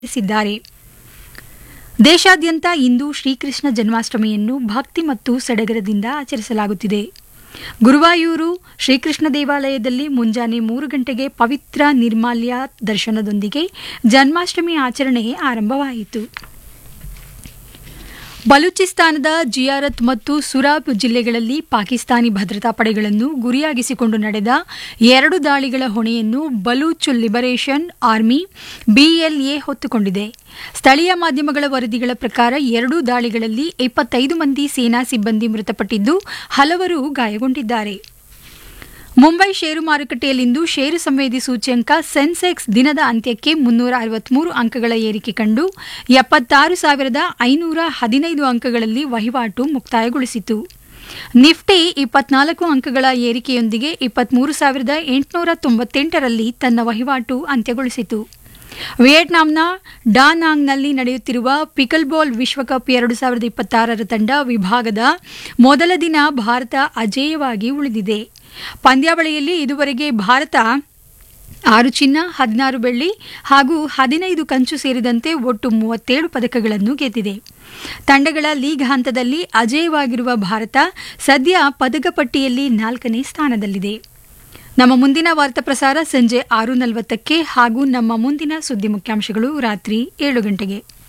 ತಿಳಿಸಿದ್ದಾರೆ ದೇಶಾದ್ಯಂತ ಇಂದು ಶ್ರೀಕೃಷ್ಣ ಜನ್ಮಾಷ್ಟಮಿಯನ್ನು ಭಕ್ತಿ ಮತ್ತು ಸಡಗರದಿಂದ ಆಚರಿಸಲಾಗುತ್ತಿದೆ ಗುರುವಾಯೂರು ಶ್ರೀಕೃಷ್ಣ ದೇವಾಲಯದಲ್ಲಿ ಮುಂಜಾನೆ ಮೂರು ಗಂಟೆಗೆ ಪವಿತ್ರ ನಿರ್ಮಾಲ್ಯ ದರ್ಶನದೊಂದಿಗೆ ಜನ್ಮಾಷ್ಟಮಿ ಆಚರಣೆ ಆರಂಭವಾಯಿತು ಬಲೂಚಿಸ್ತಾನದ ಜಿಯಾರತ್ ಮತ್ತು ಸುರಾಬ್ ಜಿಲ್ಲೆಗಳಲ್ಲಿ ಪಾಕಿಸ್ತಾನಿ ಭದ್ರತಾ ಪಡೆಗಳನ್ನು ಗುರಿಯಾಗಿಸಿಕೊಂಡು ನಡೆದ ಎರಡು ದಾಳಿಗಳ ಹೊಣೆಯನ್ನು ಬಲೂಚ್ ಲಿಬರೇಷನ್ ಆರ್ಮಿ ಬಿಎಲ್ಎ ಹೊತ್ತುಕೊಂಡಿದೆ ಸ್ಥಳೀಯ ಮಾಧ್ಯಮಗಳ ವರದಿಗಳ ಪ್ರಕಾರ ಎರಡೂ ದಾಳಿಗಳಲ್ಲಿ ಇಪ್ಪತ್ತೈದು ಮಂದಿ ಸೇನಾ ಸಿಬ್ಬಂದಿ ಮೃತಪಟ್ಟಿದ್ದು ಹಲವರು ಗಾಯಗೊಂಡಿದ್ದಾರೆ ಮುಂಬೈ ಷೇರು ಮಾರುಕಟ್ಟೆಯಲ್ಲಿಂದು ಷೇರು ಸಂವೇದಿ ಸೂಚ್ಯಂಕ ಸೆನ್ಸೆಕ್ಸ್ ದಿನದ ಅಂತ್ಯಕ್ಕೆ ಮುನ್ನೂರ ಅರವತ್ಮೂರು ಅಂಕಗಳ ಏರಿಕೆ ಕಂಡು ಎಪ್ಪತ್ತಾರು ಸಾವಿರದ ಐನೂರ ಹದಿನೈದು ಅಂಕಗಳಲ್ಲಿ ವಹಿವಾಟು ಮುಕ್ತಾಯಗೊಳಿಸಿತು ನಿಫ್ಟಿ ಇಪ್ಪತ್ನಾಲ್ಕು ಅಂಕಗಳ ಏರಿಕೆಯೊಂದಿಗೆ ಇಪ್ಪತ್ಮೂರು ಸಾವಿರದ ಎಂಟುನೂರ ತೊಂಬತ್ತೆಂಟರಲ್ಲಿ ತನ್ನ ವಹಿವಾಟು ಅಂತ್ಯಗೊಳಿಸಿತು ವಿಯೆಟ್ನಾಂನ ಡಾನಾಂಗ್ನಲ್ಲಿ ನಡೆಯುತ್ತಿರುವ ಪಿಕಲ್ ಬಾಲ್ ವಿಶ್ವಕಪ್ ಎರಡು ಸಾವಿರದ ಇಪ್ಪತ್ತಾರರ ತಂಡ ವಿಭಾಗದ ಮೊದಲ ದಿನ ಭಾರತ ಅಜೇಯವಾಗಿ ಉಳಿದಿದೆ ಪಂದ್ಯಾವಳಿಯಲ್ಲಿ ಇದುವರೆಗೆ ಭಾರತ ಆರು ಚಿನ್ನ ಹದಿನಾರು ಬೆಳ್ಳಿ ಹಾಗೂ ಹದಿನೈದು ಕಂಚು ಸೇರಿದಂತೆ ಒಟ್ಟು ಮೂವತ್ತೇಳು ಪದಕಗಳನ್ನು ಗೆದ್ದಿದೆ ತಂಡಗಳ ಲೀಗ್ ಹಂತದಲ್ಲಿ ಅಜೇಯವಾಗಿರುವ ಭಾರತ ಸದ್ಯ ಪದಕ ಪಟ್ಟಿಯಲ್ಲಿ ನಾಲ್ಕನೇ ಸ್ಥಾನದಲ್ಲಿದೆ ನಮ್ಮ ಮುಂದಿನ ವಾರ್ತಾ ಪ್ರಸಾರ ಸಂಜೆ ಆರು ನಲವತ್ತಕ್ಕೆ ಹಾಗೂ ನಮ್ಮ ಮುಂದಿನ ಸುದ್ದಿ ಮುಖ್ಯಾಂಶಗಳು ರಾತ್ರಿ ಏಳು ಗಂಟೆಗೆ